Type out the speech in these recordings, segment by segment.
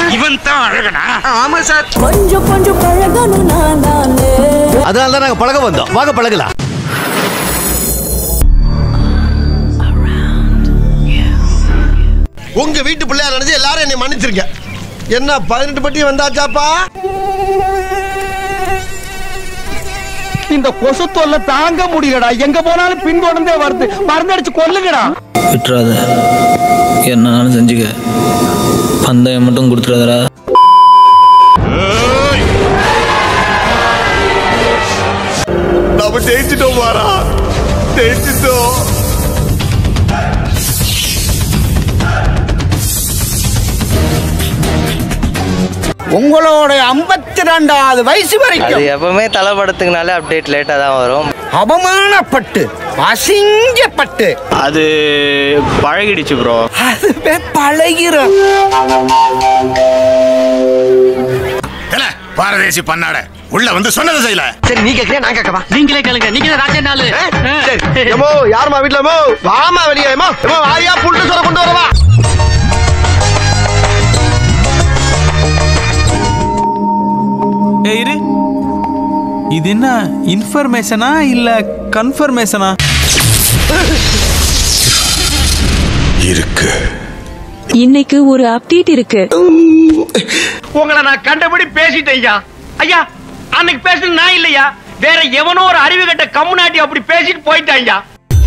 இவன் தான் அழகனா ஆமா சார் கொஞ்சம் கொஞ்சம் பழகணும் நான் நானே அதனால தான் நாங்க பழக வந்தோம் வாங்க பழகலாம் உங்க வீட்டு பிள்ளையா நினைச்சு எல்லாரும் என்னை மன்னிச்சிருங்க என்ன பதினெட்டு பட்டி வந்தாச்சாப்பா இந்த கொசு தொல்லை தாங்க முடியலடா எங்க போனாலும் பின்தொடர்ந்தே வருது மருந்தடிச்சு கொல்லுங்கடா விட்டுறாத என்னாலும் செஞ்சுக்க பந்தயம் மட்டும் கொடுத்துடாதடா நம்ம ஜெயிச்சிட்டோம் மாறா ஜெயிச்சிட்டோம் உங்களோட ஐம்பத்தி ரெண்டாவது வயசு அது வரைக்கும் எப்பவுமே தலைப்படத்துக்குனாலே அப்டேட் லேட்டாக தான் வரும் அவமானப்பட்டு அசிங்கப்பட்டு அது பழகிடுச்சு ப்ரோ அதுவே பழகிறோம் பாரதேசி பண்ணாட உள்ள வந்து சொன்னதை செய்யல சரி நீ கேக்குறியா நான் கேட்கவா நீங்களே கேளுங்க நீங்க ராஜா நாளு ஏமோ யாருமா வீட்டுல ஏமோ வாமா வெளியே ஏமோ ஏமோ வாரியா புல்ட்டு சொல்ல கொண்டு வரவா ஏய் இரு இது என்ன இன்ஃபர்மேஷனா இல்ல கன்ஃபர்மேஷனா இருக்கு இன்னைக்கு ஒரு அப்டேட் இருக்கு உங்களை நான் கண்டபடி பேசிட்டேன் ஐயா ஐயா அன்னைக்கு பேசுனது நான் இல்லையா வேற எவனோ ஒரு அறிவு கட்ட கம்முனாட்டி அப்படி பேசிட்டு போயிட்டான் ஐயா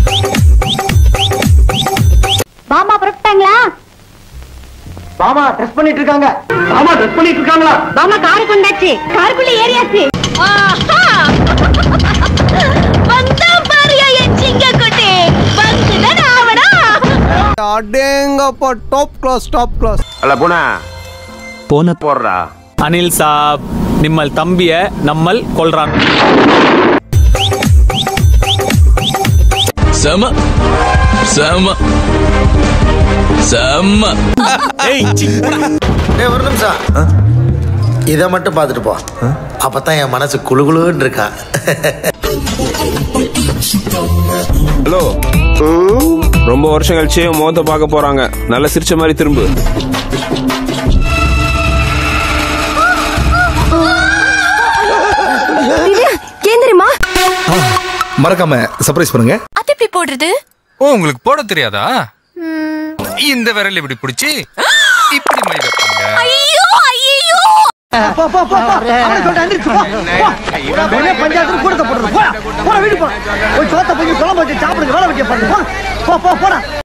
மாமா புறப்பட்டாங்களா மாமா ட்ரெஸ் பண்ணிட்டு இருக்காங்க மாமா ட்ரெஸ் பண்ணிட்டு இருக்காங்களா மாமா காரு கொண்டாச்சு காருக்குள்ள ஏறியாச்சு வந்தா பாரியா என் சிங்க குட்டி வந்துதான் ஆவடா அடேங்கப்பா டாப் கிளாஸ் டாப் கிளாஸ் அல்ல போனா போன போடுறா அனில் சாப் நிம்மல் தம்பிய நம்மல் கொல்றான் செம செம செம்ம ஏய் சி, ஏய் ஒரு நிமிஷம் இதை மட்டும் பார்த்துட்டு போ அப்பதான் என் மனசு குளுகுளுன்னு இருக்கா ஹலோ ரொம்ப வருஷம் கழிச்சு உன் முகத்தை பார்க்க போறாங்க நல்லா சிரிச்ச மாதிரி திரும்பு கேந்திரமா மறக்காம சர்ப்ரைஸ் பண்ணுங்க அது எப்படி போடுறது ஓ உங்களுக்கு போட தெரியாதா இந்த விரல் இப்படி பிடிச்சி இப்படி மை வைப்பாங்க ஐயோ ஐயோ பஞ்சாயத்து கூட போடுறது போடா போடா வீடு போடா போய் சோத்த போய் குழம்பு வச்சு சாப்பிடுங்க வேலை வைக்க பாருங்க போ போ போடா